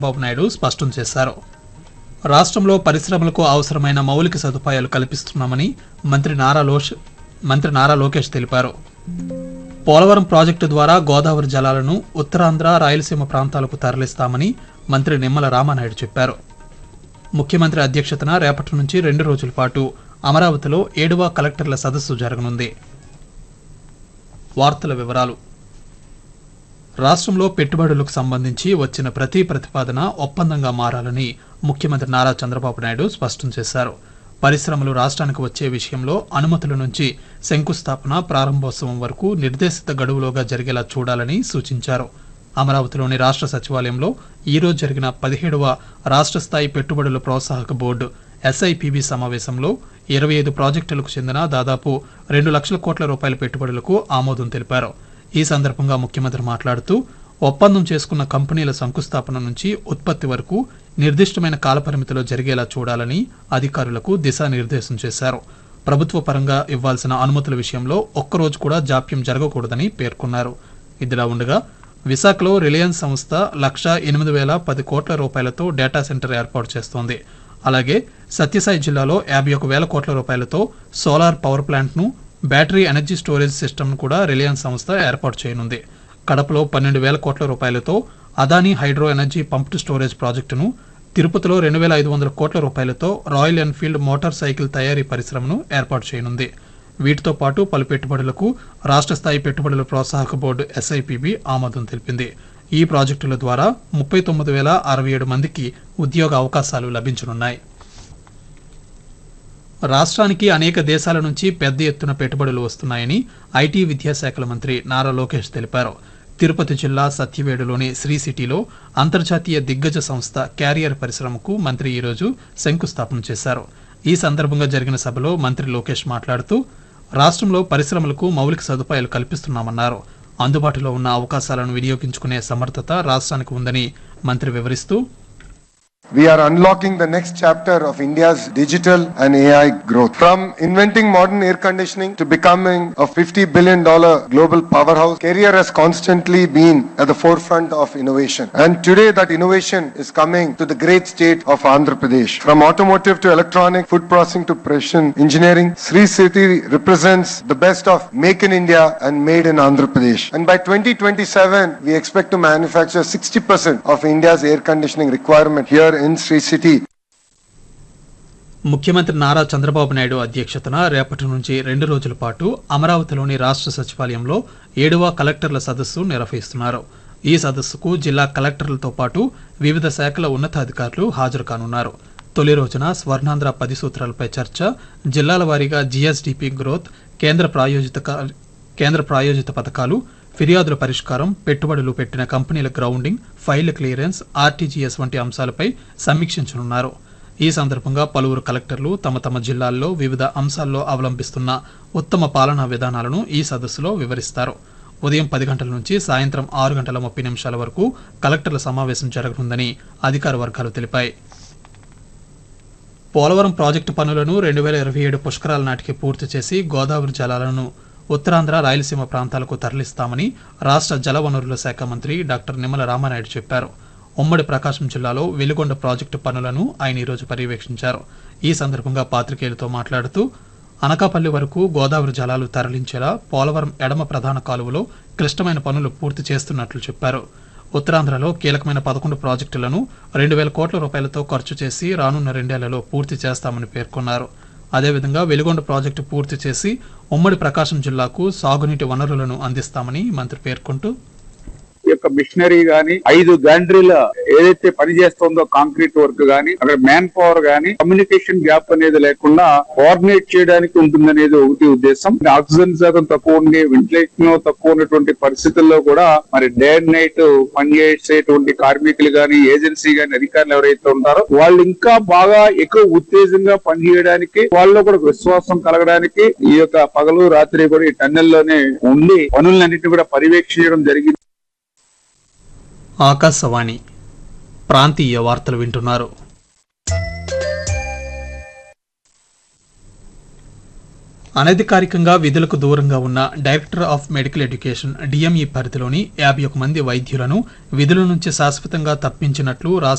బాబు నాయుడు స్పష్టం చేశారు రాష్ట్రంలో పరిశ్రమలకు అవసరమైన మౌలిక సదుపాయాలు కల్పిస్తున్నామని మంత్రి నారా లోష్ మంత్రి నారా లోకేష్ తెలిపారు పోలవరం ప్రాజెక్టు ద్వారా గోదావరి జలాలను ఉత్తరాంధ్ర రాయలసీమ ప్రాంతాలకు తరలిస్తామని మంత్రి నిమ్మల రామానాయుడు చెప్పారు ముఖ్యమంత్రి అధ్యక్షతన రేపటి నుంచి రెండు రోజుల పాటు అమరావతిలో ఏడవ కలెక్టర్ల సదస్సు జరగనుంది వార్తల వివరాలు రాష్ట్రంలో పెట్టుబడులకు సంబంధించి వచ్చిన ప్రతి ప్రతిపాదన ఒప్పందంగా మారాలని ముఖ్యమంత్రి నారా చంద్రబాబు నాయుడు స్పష్టం చేశారు పరిశ్రమలు రాష్ట్రానికి వచ్చే విషయంలో అనుమతుల నుంచి శంకుస్థాపన ప్రారంభోత్సవం వరకు నిర్దేశిత గడువులోగా జరిగేలా చూడాలని సూచించారు అమరావతిలోని రాష్ట్ర సచివాలయంలో ఈ రోజు జరిగిన పదిహేడవ రాష్ట్ర స్థాయి పెట్టుబడుల ప్రోత్సాహక బోర్డు ఎస్ఐపిబి సమావేశంలో ఇరవై ఐదు ప్రాజెక్టులకు చెందిన దాదాపు రెండు లక్షల కోట్ల రూపాయల పెట్టుబడులకు ఆమోదం తెలిపారు ఈ సందర్భంగా ముఖ్యమంత్రి మాట్లాడుతూ ఒప్పందం చేసుకున్న కంపెనీల శంకుస్థాపన నుంచి ఉత్పత్తి వరకు నిర్దిష్టమైన కాలపరిమితిలో జరిగేలా చూడాలని అధికారులకు దిశానిర్దేశం చేశారు ప్రభుత్వ పరంగా ఇవ్వాల్సిన అనుమతుల విషయంలో ఒక్కరోజు కూడా జాప్యం జరగకూడదని పేర్కొన్నారు ఇదిలా ఉండగా విశాఖలో రిలయన్స్ సంస్థ లక్ష ఎనిమిది వేల పది కోట్ల రూపాయలతో డేటా సెంటర్ ఏర్పాటు చేస్తోంది అలాగే సత్యసాయి జిల్లాలో యాభై ఒక వేల కోట్ల రూపాయలతో సోలార్ పవర్ ప్లాంట్ను బ్యాటరీ ఎనర్జీ స్టోరేజ్ సిస్టమ్ను కూడా రిలయన్స్ సంస్థ ఏర్పాటు చేయనుంది కడపలో పన్నెండు వేల కోట్ల రూపాయలతో Adani hydro energy pumped storage ప్రాజెక్టును తిరుపతిలో రెండు వేల ఐదు వందల కోట్ల రూపాయలతో రాయల్ ఎన్ఫీల్డ్ మోటార్ సైకిల్ తయారీ పరిశ్రమను ఏర్పాటు చేయనుంది వీటితో పాటు పలు పెట్టుబడులకు రాష్ట్ర స్థాయి పెట్టుబడుల ప్రోత్సాహక బోర్డు ఎస్ఐపిబి ఆమోదం తెలిపింది ఈ ప్రాజెక్టుల ద్వారా ముప్పై తొమ్మిది వేల అరవై ఏడు మందికి ఉద్యోగ అవకాశాలు లభించనున్నాయి రాష్ట్రానికి అనేక దేశాల నుంచి పెద్ద ఎత్తున పెట్టుబడులు వస్తున్నాయని ఐటీ విద్యాశాఖల మంత్రి నారా లోకేష్ తెలిపారు తిరుపతి జిల్లా సత్యవేడులోని శ్రీ సిటీలో అంతర్జాతీయ దిగ్గజ సంస్థ క్యారియర్ పరిశ్రమకు మంత్రి ఈరోజు శంకుస్థాపన చేశారు ఈ సందర్భంగా జరిగిన సభలో మంత్రి లోకేష్ మాట్లాడుతూ రాష్ట్రంలో పరిశ్రమలకు మౌలిక సదుపాయాలు కల్పిస్తున్నామన్నారు అందుబాటులో ఉన్న అవకాశాలను వినియోగించుకునే సమర్థత రాష్ట్రానికి ఉందని మంత్రి వివరిస్తూ We are unlocking the next chapter of India's digital and AI growth. From inventing modern air conditioning to becoming a $50 billion global powerhouse, Carrier has constantly been at the forefront of innovation. And today that innovation is coming to the great state of Andhra Pradesh. From automotive to electronic, food processing to precision engineering, Sri City represents the best of Make in India and Made in Andhra Pradesh. And by 2027, we expect to manufacture 60% of India's air conditioning requirement here in Sri City. ముఖ్యమంత్రి నారా చంద్రబాబు నాయుడు అధ్యక్షతన రేపటి నుంచి రెండు రోజుల పాటు అమరావతిలోని రాష్ట్ర సచివాలయంలో ఏడవ కలెక్టర్ల సదస్సు నిర్వహిస్తున్నారు ఈ సదస్సుకు జిల్లా కలెక్టర్లతో పాటు వివిధ శాఖల ఉన్నతాధికారులు హాజరు కానున్నారు తొలి రోజున స్వర్ణాంధ్ర పది సూత్రాలపై చర్చ జిల్లాల వారీగా జీఎస్డీపీ గ్రోత్ కేంద్ర ప్రాయోజిత కా- కేంద్ర ప్రాయోజిత పథకాలు ఫిర్యాదుల పరిష్కారం పెట్టుబడులు పెట్టిన కంపెనీల గ్రౌండింగ్ ఫైల్ క్లియరెన్స్ ఆర్టీజీఎస్ వంటి అంశాలపై సమీక్షించనున్నారు ఈ సందర్భంగా పలువురు కలెక్టర్లు తమ తమ జిల్లాల్లో వివిధ అంశాల్లో అవలంబిస్తున్న ఉత్తమ పాలనా విధానాలను ఈ సదస్సులో వివరిస్తారు ఉదయం పది గంటల నుంచి సాయంత్రం ఆరు గంటల ముప్పై నిమిషాల వరకు కలెక్టర్ల సమావేశం జరగనుందని అధికార వర్గాలు తెలిపాయి పోలవరం ప్రాజెక్టు పనులను రెండు వేల ఇరవై ఏడు పుష్కరాల నాటికి పూర్తి చేసి గోదావరి జలాలను ఉత్తరాంధ్ర రాయలసీమ ప్రాంతాలకు తరలిస్తామని రాష్ట్ర జలవనరుల శాఖ మంత్రి డాక్టర్ నిమ్మల రామానాయుడు చెప్పారు ఉమ్మడి ప్రకాశం జిల్లాలో వెలుగొండ ప్రాజెక్టు పనులను ఆయన ఈరోజు పర్యవేక్షించారు ఈ సందర్భంగా పాత్రికేయులతో మాట్లాడుతూ అనకాపల్లి వరకు గోదావరి జలాలు తరలించేలా పోలవరం ఎడమ ప్రధాన కాలువలో క్లిష్టమైన పనులు పూర్తి చేస్తున్నట్లు చెప్పారు ఉత్తరాంధ్రలో కీలకమైన పదకొండు ప్రాజెక్టులను రెండు వేల కోట్ల రూపాయలతో ఖర్చు చేసి రానున్న రెండేళ్లలో పూర్తి చేస్తామని పేర్కొన్నారు అదేవిధంగా వెలుగొండ ప్రాజెక్టు పూర్తి చేసి ఉమ్మడి ప్రకాశం జిల్లాకు సాగునీటి వనరులను అందిస్తామని మంత్రి పేర్కొంటూ ఈ యొక్క మిషనరీ గాని ఐదు గండ్రీల ఏదైతే పని చేస్తుందో కాంక్రీట్ వర్క్ గాని అక్కడ మ్యాన్ పవర్ గాని కమ్యూనికేషన్ గ్యాప్ అనేది లేకుండా కోఆర్డినేట్ చేయడానికి ఉంటుందనేది ఒకటి ఉద్దేశం ఆక్సిజన్ శాతం తక్కువ ఉండి వెంటిలేషన్ తక్కువ ఉన్నటువంటి పరిస్థితుల్లో కూడా మరి డే అండ్ నైట్ పనిచేసేటువంటి కార్మికులు గాని ఏజెన్సీ గాని అధికారులు ఎవరైతే ఉంటారో వాళ్ళు ఇంకా బాగా ఎక్కువ ఉత్తేజంగా పనిచేయడానికి వాళ్ళలో కూడా విశ్వాసం కలగడానికి ఈ యొక్క పగలు రాత్రి కూడా ఈ టన్నెల్లోనే ఉండి పనులన్నింటినీ కూడా పర్యవేక్షించడం జరిగింది ఆకాశవాణి ప్రాంతీయ వార్తలు వింటున్నారు అనధికారికంగా విధులకు దూరంగా ఉన్న director of medical education DME పరిధిలోని యాభై ఒక మంది వైద్యులను విధుల నుంచి శాశ్వతంగా తప్పించినట్లు రాష్ట్ర